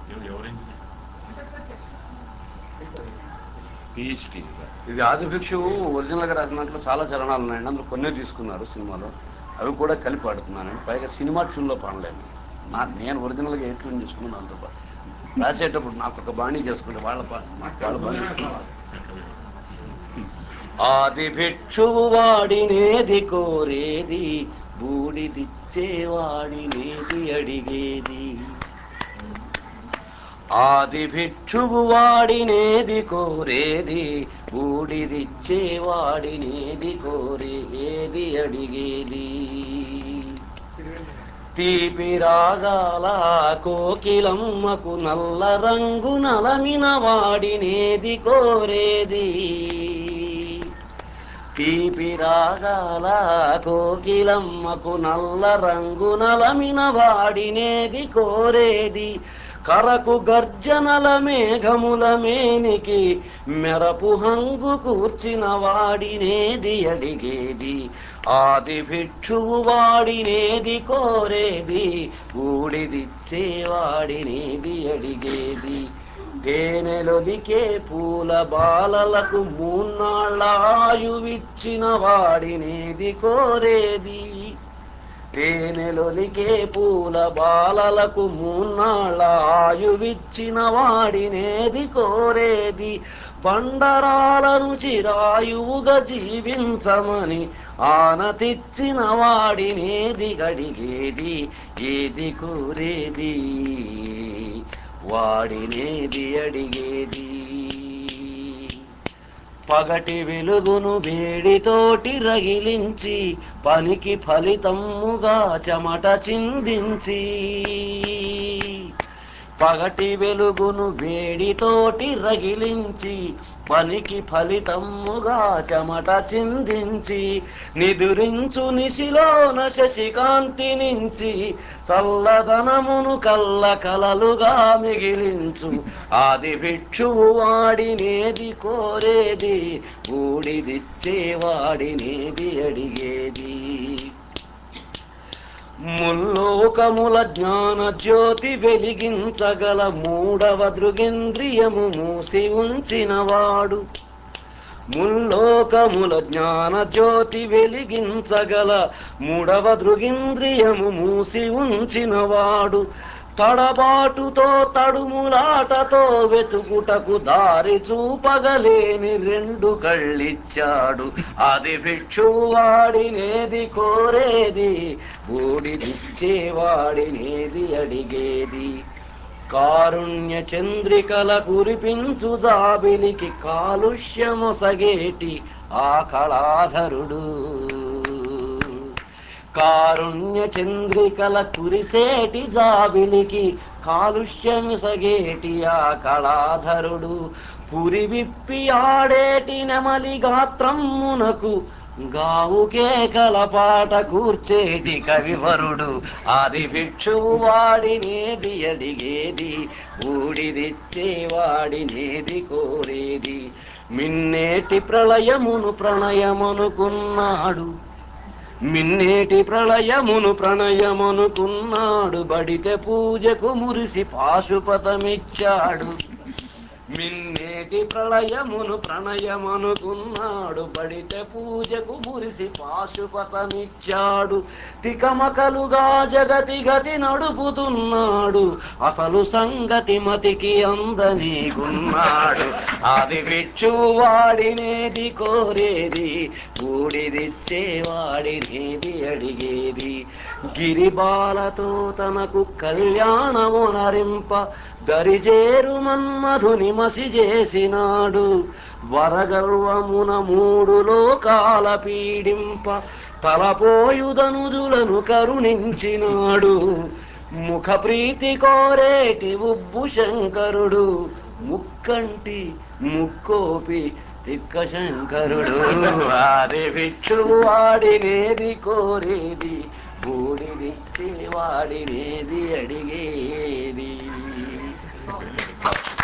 ఎవరైంది PhD ఇది ఆదిభిక్షువు ఒరిజినల్గా రాసినట్లు చాలా చరణాలు ఉన్నాయండి అందులో కొన్నే తీసుకున్నారు సినిమాలో అవి కూడా కలిపి పాడుతున్నానండి పైగా సినిమా ట్యూన్లో పాడలేను నా నేను ఒరిజినల్గా ఏ ట్యూన్ చేసుకున్నాను అందులో పాడు రాసేటప్పుడు నాకు ఒక బాణీ చేసుకుంటే వాళ్ళ పా- వాళ్ళ బాణీ ఆది భిక్షువు వాడినేది కోరేది బూడిదిచ్చేవాడినేది అడిగేది ఆది భిక్షువు వాడినేది కోరేది బూడిదిచ్చేవాడినేది కోరేది అడిగేది తీపి రాగాల కోకిలమ్మకు నల్ల రంగు నలమిన వాడినేది కోరేది తీపి రాగాల కోకిలమ్మకు నల్ల రంగు నలమిన వాడినేది కోరేది కరకు గర్జనల మేఘముల మేనికి మెరపు హంగు కూర్చిన వాడినేది అడిగేది ఆది భిక్షువు వాడినేది కోరేది ఊడిదిచ్చేవాడినేది అడిగేది తేనెలొలికే పూల బాలలకు మూన్నాళ్ళాయువిచ్చిన వాడినేది కోరేది తేనెలొలికే పూల బాలలకు మూన్నాళ్ళ ఆయువిచ్చిన వాడినేది కోరేది బండరాలను చిరాయువుగా జీవించమని ఆనతిచ్చిన వాడినేది గడిగేది ఏది కోరేది వాడినేది అడిగేది పగటి వెలుగును వేడితోటి రగిలించి పనికి ఫలితముగా చెమట చిందించి పగటి వెలుగును వేడితోటి రగిలించి పనికి ఫలితముగా చెమట చిందించి నిదురించు నిశిలోన శశికాంతి నుంచి చల్లదనమును కల్ల కలలుగా మిగిలించు ఆది భిక్షువు వాడినేది కోరేది ఊడిదిచ్చేవాడినేది అడిగేది ముల్లోకముల జ్ఞాన జ్యోతి వెలిగించగల మూడవ దృగింద్రియము మూసి ఉంచినవాడు ముల్లోకముల జ్ఞాన జ్యోతి వెలిగించగల మూడవ దృగింద్రియము మూసి ఉంచినవాడు తడబాటుతో తడుములాటతో వెతుకుటకు దారి చూపగలేని రెండు కళ్ళిచ్చాడు అది భిక్షువాడినేది కోరేది బూడిదిచ్చేవాడినేది అడిగేది కారుణ్య చంద్రికల కురిపించు జాబిలికి కాలుష్యమొసగేటి ఆ కళాధరుడు కారుణ్య చంద్రికల కురిసేటి జాబిలికి కాలుష్యమిసగేటి ఆ కళాధరుడు పురి విప్పి ఆడేటి నెమలి గాత్రమునకు గావుకే కలపాట కూర్చేటి కవివరుడు ఆది భిక్షువు వాడినేది అడిగేది ఊడిదిచ్చేవాడినేది కోరేది మిన్నేటి ప్రళయమును ప్రణయమనుకున్నాడు మిన్నేటి ప్రళయమును ప్రణయమనుకున్నాడు బడితే పూజకు మురిసి పాశుపతమిచ్చాడు మిన్నేటి ప్రళయమును ప్రణయమనుకున్నాడు బడితే పూజకు మురిసి పాశుపతమిచ్చాడు తికమకలుగా జగతి గతి నడుపుతున్నాడు అసలు సంగతి మతికి అందనీగున్నాడు అది విచ్చువాడినేది కోరేది బూడిదిచ్చేవాడినేది అడిగేది గిరిబాలతో తనకు కళ్యాణము నరింప దరిజేరు మన్మధుని మసి చేసినాడు వరగర్వమున మూడు లోకాల పీడింప తలపోయుదనుజులను కరుణించినాడు ముఖ ప్రీతి కోరేటి ఉబ్బు శంకరుడు ముక్కంటి ముక్కోపి తిక్క శంకరుడు వారి భిక్షు వాడినేది కోరేది బూడిదిచ్చి వాడినేది అడిగేది